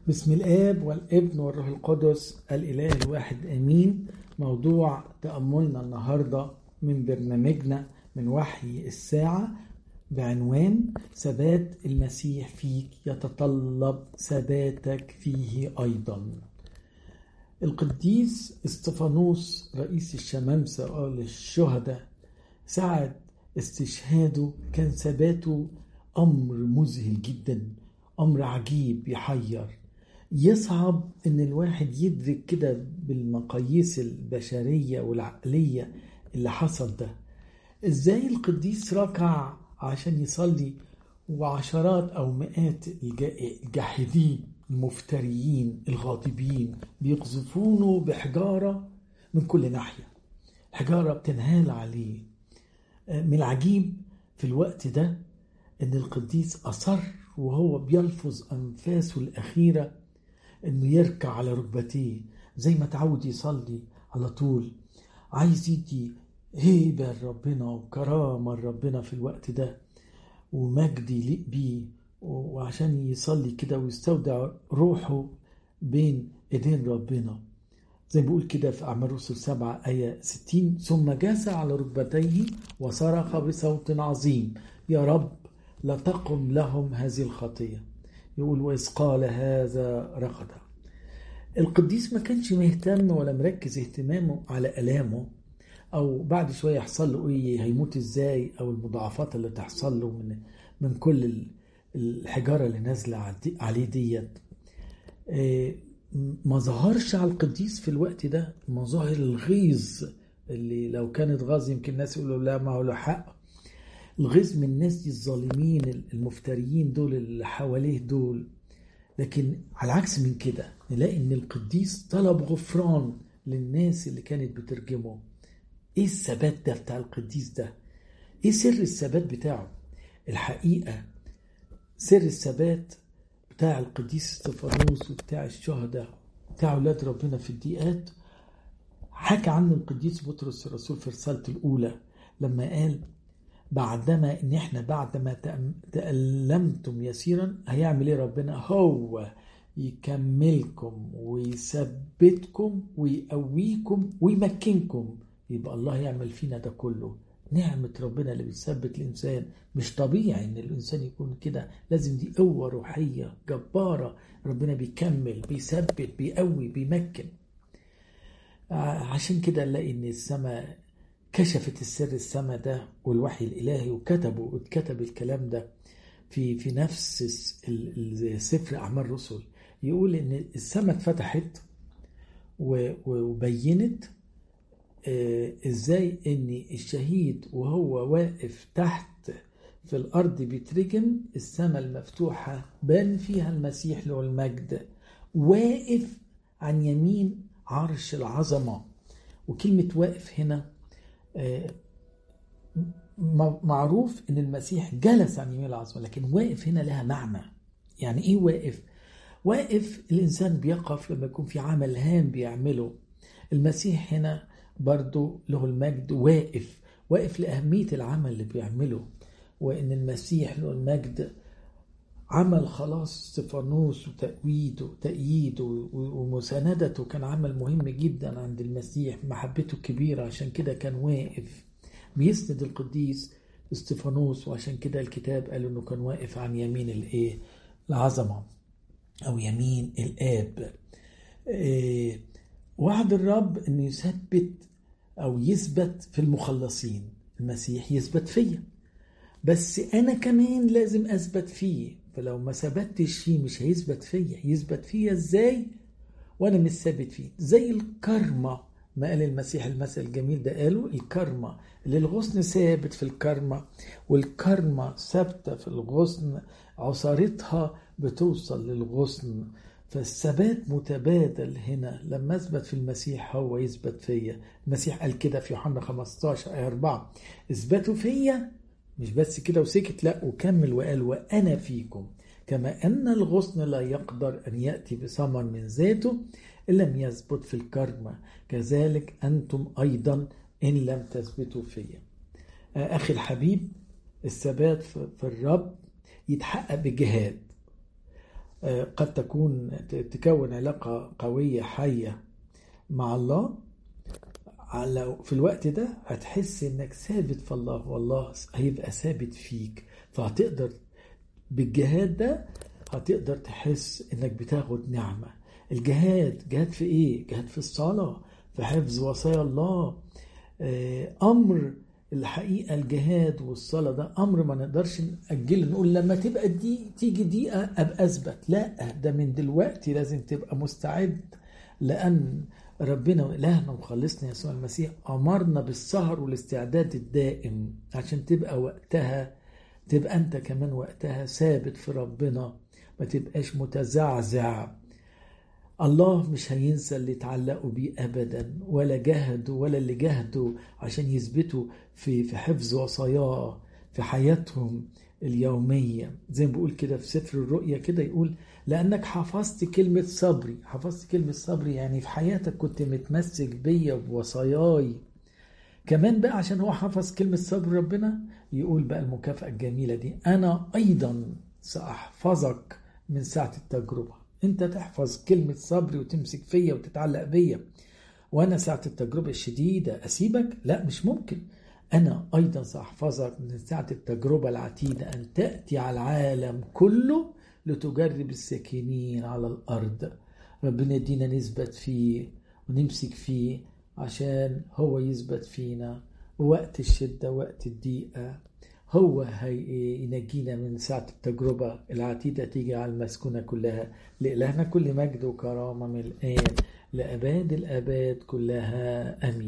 بسم الآب والابن والروح القدس الإله الواحد آمين موضوع تأملنا النهاردة من برنامجنا من وحي الساعة بعنوان ثبات المسيح فيك يتطلب ثباتك فيه أيضا القديس استفانوس رئيس الشمامسة قال الشهداء ساعة استشهاده كان ثباته أمر مذهل جدا أمر عجيب يحير يصعب ان الواحد يدرك كده بالمقاييس البشرية والعقلية اللي حصل ده ازاي القديس ركع عشان يصلي وعشرات او مئات الجاحدين المفتريين الغاضبين بيقذفونه بحجارة من كل ناحية حجارة بتنهال عليه من العجيب في الوقت ده ان القديس اصر وهو بيلفظ انفاسه الاخيره انه يركع على ركبتيه زي ما تعود يصلي على طول عايز يدي هيبة لربنا وكرامة لربنا في الوقت ده ومجد يليق بيه وعشان يصلي كده ويستودع روحه بين ايدين ربنا زي ما بيقول كده في أعمال الرسل سبعة آية 60 ثم جاس على ركبتيه وصرخ بصوت عظيم يا رب لا تقم لهم هذه الخطيه يقول وإذ قال هذا رقد القديس ما كانش مهتم ولا مركز اهتمامه على ألامه أو بعد شوية يحصل له إيه هيموت إزاي أو المضاعفات اللي تحصل له من من كل الحجارة اللي نازلة عليه ديت ما ظهرش على القديس في الوقت ده مظاهر الغيظ اللي لو كانت غاز يمكن الناس يقولوا لا ما هو له حق الغيظ من الناس دي الظالمين المفتريين دول اللي حواليه دول لكن على العكس من كده نلاقي ان القديس طلب غفران للناس اللي كانت بترجمه ايه الثبات ده بتاع القديس ده ايه سر الثبات بتاعه الحقيقه سر الثبات بتاع القديس استفانوس وبتاع الشهداء بتاع اولاد ربنا في الضيقات حكى عنه القديس بطرس الرسول في رسالته الاولى لما قال بعدما ان احنا بعدما تألمتم يسيرا هيعمل ايه ربنا هو يكملكم ويثبتكم ويقويكم ويمكنكم يبقى الله يعمل فينا ده كله نعمة ربنا اللي بتثبت الإنسان مش طبيعي إن الإنسان يكون كده لازم دي قوة روحية جبارة ربنا بيكمل بيثبت بيقوي بيمكن عشان كده نلاقي إن السماء كشفت السر السماء ده والوحي الالهي وكتبوا واتكتب الكلام ده في في نفس سفر اعمال الرسل يقول ان السماء اتفتحت وبينت ازاي ان الشهيد وهو واقف تحت في الارض بيترجم السماء المفتوحه بان فيها المسيح له المجد واقف عن يمين عرش العظمه وكلمه واقف هنا معروف ان المسيح جلس عن يمين العظمه لكن واقف هنا لها معنى يعني ايه واقف واقف الانسان بيقف لما يكون في عمل هام بيعمله المسيح هنا برضو له المجد واقف واقف لأهمية العمل اللي بيعمله وإن المسيح له المجد عمل خلاص استفانوس وتأويده وتأييده ومساندته كان عمل مهم جدا عند المسيح محبته كبيرة عشان كده كان واقف بيسند القديس استفانوس وعشان كده الكتاب قال انه كان واقف عن يمين الايه العظمة او يمين الاب إيه وعد الرب انه يثبت او يثبت في المخلصين المسيح يثبت فيا بس انا كمان لازم اثبت فيه فلو ما ثبتش فيه مش هيثبت فيا يثبت فيا ازاي وانا مش ثابت فيه زي الكرمة ما قال المسيح المثل الجميل ده قالوا الكرمة اللي الغصن ثابت في الكرمة والكرمة ثابتة في الغصن عصارتها بتوصل للغصن فالثبات متبادل هنا لما اثبت في المسيح هو يثبت فيا المسيح قال كده في يوحنا 15 آية 4 اثبتوا فيا مش بس كده وسكت لا وكمل وقال وأنا فيكم كما أن الغصن لا يقدر أن يأتي بثمر من ذاته إن لم يثبت في الكرمة كذلك أنتم أيضا إن لم تثبتوا فيا أخي الحبيب الثبات في الرب يتحقق بجهاد قد تكون تكون علاقة قوية حية مع الله على في الوقت ده هتحس انك ثابت في الله والله هيبقى ثابت فيك فهتقدر بالجهاد ده هتقدر تحس انك بتاخد نعمة الجهاد جهاد في ايه جهاد في الصلاة في حفظ وصايا الله امر الحقيقة الجهاد والصلاة ده أمر ما نقدرش نأجله نقول لما تبقى دي تيجي دقيقة أبقى أثبت لا ده من دلوقتي لازم تبقى مستعد لأن ربنا إلهنا وخلصنا يسوع المسيح أمرنا بالسهر والاستعداد الدائم عشان تبقى وقتها تبقى أنت كمان وقتها ثابت في ربنا ما تبقاش متزعزع الله مش هينسى اللي اتعلقوا بيه ابدا ولا جهدوا ولا اللي جهدوا عشان يثبتوا في في حفظ وصاياه في حياتهم اليوميه زي ما بيقول كده في سفر الرؤيا كده يقول لانك حفظت كلمه صبري حفظت كلمه صبري يعني في حياتك كنت متمسك بيا بوصاياي كمان بقى عشان هو حفظ كلمه صبر ربنا يقول بقى المكافاه الجميله دي انا ايضا ساحفظك من ساعه التجربه انت تحفظ كلمة صبري وتمسك فيا وتتعلق بيا وانا ساعة التجربة الشديدة اسيبك لا مش ممكن انا ايضا ساحفظك من ساعة التجربة العتيدة ان تأتي على العالم كله لتجرب الساكنين على الارض ربنا يدينا نثبت فيه ونمسك فيه عشان هو يثبت فينا وقت الشدة وقت الضيقة هو هينجينا من ساعة التجربة العتيدة تيجي على المسكونة كلها لإلهنا كل مجد وكرامة من الآن لأباد الآباد كلها آمين